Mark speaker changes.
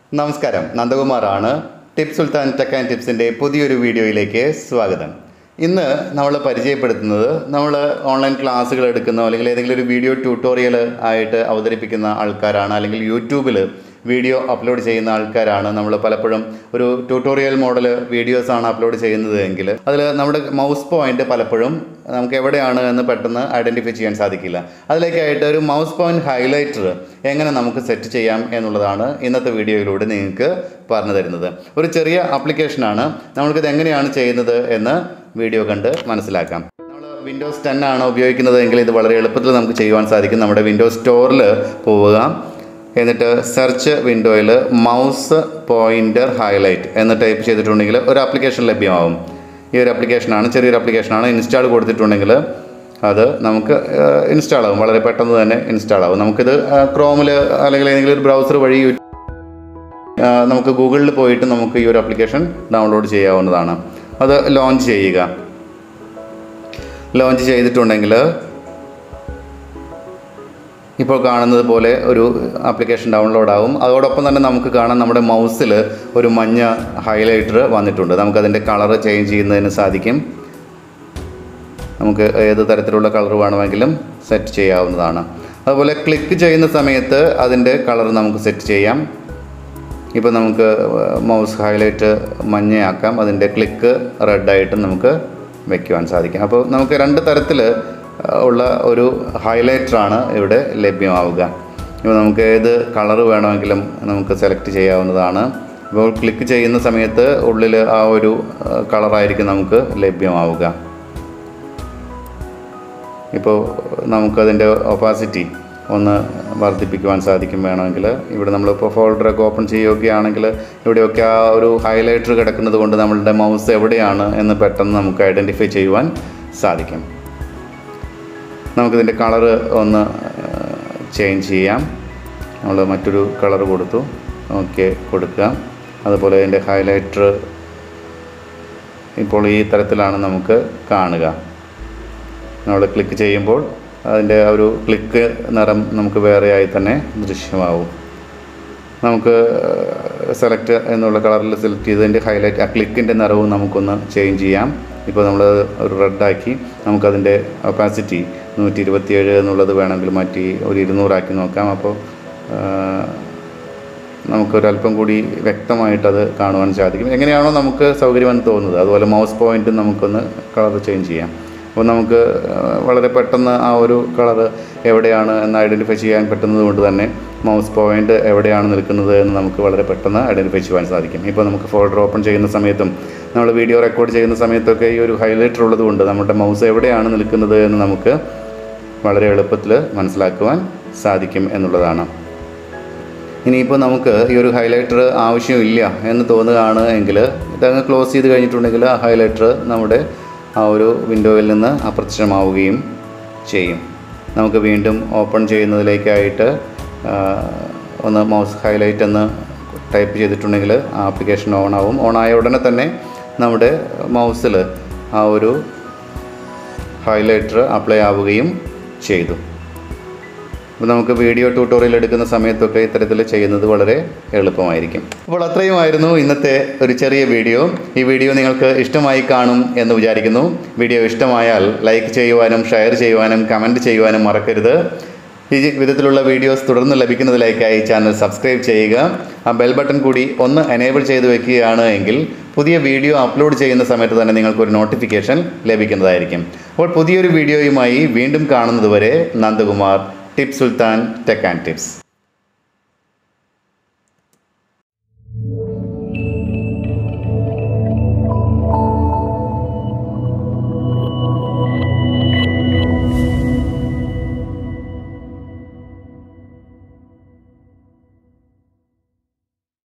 Speaker 1: നമസ്കാരം നന്ദകുമാറാണ് Tipu Sultan tech and ടിപ്സിൻ്റെ പുതിയൊരു വീഡിയോയിലേക്ക് സ്വാഗതം ഇന്ന് നമ്മൾ പരിചയപ്പെടുത്തുന്നത് നമ്മൾ ഓൺലൈൻ ക്ലാസ്സുകൾ എടുക്കുന്ന അല്ലെങ്കിൽ ഏതെങ്കിലും ഒരു വീഡിയോ ട്യൂട്ടോറിയൽ ആയിട്ട് അവതരിപ്പിക്കുന്ന ആൾക്കാരാണ് അല്ലെങ്കിൽ യൂട്യൂബിൽ വീഡിയോ അപ്ലോഡ് ചെയ്യുന്ന ആൾക്കാരാണ് നമ്മൾ പലപ്പോഴും ഒരു ട്യൂട്ടോറിയൽ മോഡൽ വീഡിയോസാണ് അപ്ലോഡ് ചെയ്യുന്നത് എങ്കിൽ അതിൽ നമ്മുടെ മൗസ് പോയിന്റ് പലപ്പോഴും നമുക്ക് എവിടെയാണ് എന്ന് പെട്ടെന്ന് ഐഡൻറ്റിഫൈ ചെയ്യാൻ സാധിക്കില്ല അതിലേക്കായിട്ട് ഒരു മൗസ് പോയിന്റ് ഹൈലൈറ്റർ എങ്ങനെ നമുക്ക് സെറ്റ് ചെയ്യാം എന്നുള്ളതാണ് ഇന്നത്തെ വീഡിയോയിലൂടെ നിങ്ങൾക്ക് പറഞ്ഞു തരുന്നത് ഒരു ചെറിയ ആപ്ലിക്കേഷനാണ് നമ്മൾക്കിത് എങ്ങനെയാണ് ചെയ്യുന്നത് എന്ന് വീഡിയോ കണ്ട് മനസ്സിലാക്കാം നമ്മൾ വിൻഡോസ് ടെൻ ആണ് ഉപയോഗിക്കുന്നത് എങ്കിൽ ഇത് വളരെ എളുപ്പത്തിൽ നമുക്ക് ചെയ്യുവാൻ സാധിക്കും നമ്മുടെ വിൻഡോസ് സ്റ്റോറിൽ പോവുക എന്നിട്ട് സെർച്ച് വിൻഡോയിൽ മൗസ് പോയിൻ്റർ ഹൈലൈറ്റ് എന്ന് ടൈപ്പ് ചെയ്തിട്ടുണ്ടെങ്കിൽ ഒരു ആപ്ലിക്കേഷൻ ലഭ്യമാവും ഈ ഒരു ആപ്ലിക്കേഷനാണ് ചെറിയൊരു ആപ്ലിക്കേഷനാണ് ഇൻസ്റ്റാൾ കൊടുത്തിട്ടുണ്ടെങ്കിൽ അത് നമുക്ക് ഇൻസ്റ്റാൾ ആവും വളരെ പെട്ടെന്ന് തന്നെ ഇൻസ്റ്റാൾ ആവും നമുക്കിത് ക്രോമിൽ അല്ലെങ്കിൽ ഏതെങ്കിലും ഒരു ബ്രൗസർ വഴി യു- ആ, നമുക്ക് ഗൂഗിളിൽ പോയിട്ട് നമുക്ക് ഈ ഒരു ആപ്ലിക്കേഷൻ ഡൗൺലോഡ് ചെയ്യാവുന്നതാണ് അത് ലോഞ്ച് ചെയ്യുക ലോഞ്ച് ചെയ്തിട്ടുണ്ടെങ്കിൽ ഇപ്പോൾ കാണുന്നത് പോലെ ഒരു ആപ്ലിക്കേഷൻ ഡൗൺലോഡ് ആവും അതോടൊപ്പം തന്നെ നമുക്ക് കാണാം നമ്മുടെ മൗസിൽ ഒരു മഞ്ഞ ഹൈലൈറ്റർ വന്നിട്ടുണ്ട് നമുക്കതിൻ്റെ കളർ ചേഞ്ച് ചെയ്യുന്നതിന് സാധിക്കും നമുക്ക് ഏത് തരത്തിലുള്ള കളർ വേണമെങ്കിലും സെറ്റ് ചെയ്യാവുന്നതാണ് അതുപോലെ ക്ലിക്ക് ചെയ്യുന്ന സമയത്ത് അതിൻ്റെ കളർ നമുക്ക് സെറ്റ് ചെയ്യാം ഇപ്പോൾ നമുക്ക് മൗസ് ഹൈലൈറ്റ് മഞ്ഞയാക്കാം അതിൻ്റെ ക്ലിക്ക് റെഡായിട്ട് നമുക്ക് വയ്ക്കുവാൻ സാധിക്കും അപ്പോൾ നമുക്ക് രണ്ട് തരത്തിൽ ഉള്ള ഒരു ഹൈലൈറ്ററാണ് ഇവിടെ ലഭ്യമാവുക ഇപ്പോൾ നമുക്ക് ഏത് കളർ വേണമെങ്കിലും നമുക്ക് സെലക്ട് ചെയ്യാവുന്നതാണ് ഇപ്പോൾ ക്ലിക്ക് ചെയ്യുന്ന സമയത്ത് ഉള്ളിൽ ആ ഒരു കളറായിരിക്കും നമുക്ക് ലഭ്യമാവുക ഇപ്പോൾ നമുക്കതിൻ്റെ ഒപ്പാസിറ്റി ഒന്ന് വർദ്ധിപ്പിക്കുവാൻ സാധിക്കും വേണമെങ്കിൽ ഇവിടെ നമ്മളിപ്പോൾ ഫോൾഡറൊക്കെ ഓപ്പൺ ചെയ്യുകയാണെങ്കിൽ ഇവിടെയൊക്കെ ആ ഒരു ഹൈലൈറ്റർ കിടക്കുന്നത് കൊണ്ട് നമ്മളുടെ മൗസ് എവിടെയാണ് എന്ന് പെട്ടെന്ന് നമുക്ക് ഐഡൻറ്റിഫൈ ചെയ്യുവാൻ സാധിക്കും നമുക്കിതിൻ്റെ കളറ് ഒന്ന് ചേഞ്ച് ചെയ്യാം നമ്മൾ മറ്റൊരു കളർ കൊടുത്തു ഓക്കെ കൊടുക്കുക അതുപോലെ ഇതിൻ്റെ ഹൈലൈറ്റർ ഇപ്പോൾ ഈ തരത്തിലാണ് നമുക്ക് കാണുക നമ്മൾ ക്ലിക്ക് ചെയ്യുമ്പോൾ അതിൻ്റെ ആ ഒരു ക്ലിക്ക് നിറം നമുക്ക് വേറെയായി തന്നെ ദൃശ്യമാവും നമുക്ക് സെലക്ട് എന്നുള്ള കളറിൽ സെലക്ട് ചെയ്തതിൻ്റെ ഹൈലൈറ്റ് ആ ക്ലിക്കിൻ്റെ നിറവും നമുക്കൊന്ന് ചേഞ്ച് ചെയ്യാം ഇപ്പോൾ നമ്മൾ ഒരു റെഡാക്കി നമുക്കതിൻ്റെ ഒപ്പാസിറ്റി നൂറ്റി ഇരുപത്തിയേഴ് എന്നുള്ളത് വേണമെങ്കിൽ മാറ്റി ഒരു ഇരുന്നൂറാക്കി നോക്കാം അപ്പോൾ ആ, നമുക്കൊരല്പം കൂടി വ്യക്തമായിട്ടത് കാണുവാൻ സാധിക്കും എങ്ങനെയാണോ നമുക്ക് സൗകര്യമെന്ന് തോന്നുന്നത് അതുപോലെ മൗസ് പോയിൻറ്റ് നമുക്കൊന്ന് കളർ ചേഞ്ച് ചെയ്യാം അപ്പോൾ നമുക്ക് ആ, വളരെ പെട്ടെന്ന് ആ ഒരു കളർ എവിടെയാണ് എന്ന് ഐഡൻറ്റിഫൈ ചെയ്യാൻ പറ്റുന്നത് കൊണ്ട് തന്നെ മൗസ് പോയിൻ്റ് എവിടെയാണ് നിൽക്കുന്നത് എന്ന് നമുക്ക് വളരെ പെട്ടെന്ന് ഐഡൻറ്റിഫൈ ചെയ്യാൻ സാധിക്കും ഇപ്പോൾ നമുക്ക് ഫോൾഡർ ഓപ്പൺ ചെയ്യുന്ന സമയത്തും നമ്മൾ വീഡിയോ റെക്കോർഡ് ചെയ്യുന്ന സമയത്തൊക്കെ ഈ ഒരു ഹൈലൈറ്റർ ഉള്ളത് കൊണ്ട് നമ്മുടെ മൗസ് എവിടെയാണ് നിൽക്കുന്നത് എന്ന് നമുക്ക് വളരെ എളുപ്പത്തിൽ മനസ്സിലാക്കുവാൻ സാധിക്കും എന്നുള്ളതാണ് ഇനിയിപ്പോൾ നമുക്ക് ഈ ഒരു ഹൈലൈറ്റർ ആവശ്യമില്ല എന്ന് തോന്നുകയാണ് എങ്കിൽ ഇതങ്ങ് ക്ലോസ് ചെയ്ത് കഴിഞ്ഞിട്ടുണ്ടെങ്കിൽ ആ ഹൈലൈറ്റർ നമ്മുടെ ആ ഒരു വിൻഡോയിൽ നിന്ന് അപ്രത്യക്ഷമാവുകയും ചെയ്യും നമുക്ക് വീണ്ടും ഓപ്പൺ ചെയ്യുന്നതിലേക്കായിട്ട് ആ, ഒന്ന് മൗസ് ഹൈലൈറ്റ് എന്ന് ടൈപ്പ് ചെയ്തിട്ടുണ്ടെങ്കിൽ ആ ആപ്ലിക്കേഷൻ ഓൺ ആവും ഓൺ ആയ ഉടനെ തന്നെ നമ്മുടെ മൗസിൽ ആ ഒരു ഹൈലൈറ്റർ അപ്ലൈ ആവുകയും ചെയ്തു അപ്പോൾ നമുക്ക് വീഡിയോ ട്യൂട്ടോറിയൽ എടുക്കുന്ന സമയത്തൊക്കെ ഇത്തരത്തിൽ ചെയ്യുന്നത് വളരെ എളുപ്പമായിരിക്കും അപ്പോൾ അത്രയുമായിരുന്നു ഇന്നത്തെ ഒരു ചെറിയ വീഡിയോ ഈ വീഡിയോ നിങ്ങൾക്ക് ഇഷ്ടമായി കാണും എന്ന് വിചാരിക്കുന്നു വീഡിയോ ഇഷ്ടമായാൽ ലൈക്ക് ചെയ്യുവാനും ഷെയർ ചെയ്യുവാനും കമൻറ്റ് ചെയ്യുവാനും മറക്കരുത് ഈ വിധത്തിലുള്ള വീഡിയോസ് തുടർന്ന് ലഭിക്കുന്നതിലേക്കായി ചാനൽ സബ്സ്ക്രൈബ് ചെയ്യുക ആ ബെൽ ബട്ടൺ കൂടി ഒന്ന് എനേബിൾ ചെയ്ത് വെക്കുകയാണ് എങ്കിൽ പുതിയ വീഡിയോ അപ്ലോഡ് ചെയ്യുന്ന സമയത്ത് തന്നെ നിങ്ങൾക്കൊരു നോട്ടിഫിക്കേഷൻ ലഭിക്കുന്നതായിരിക്കും അപ്പോൾ പുതിയൊരു വീഡിയോയുമായി വീണ്ടും കാണുന്നതുവരെ Nandakumar Tipu Sultan tech and tips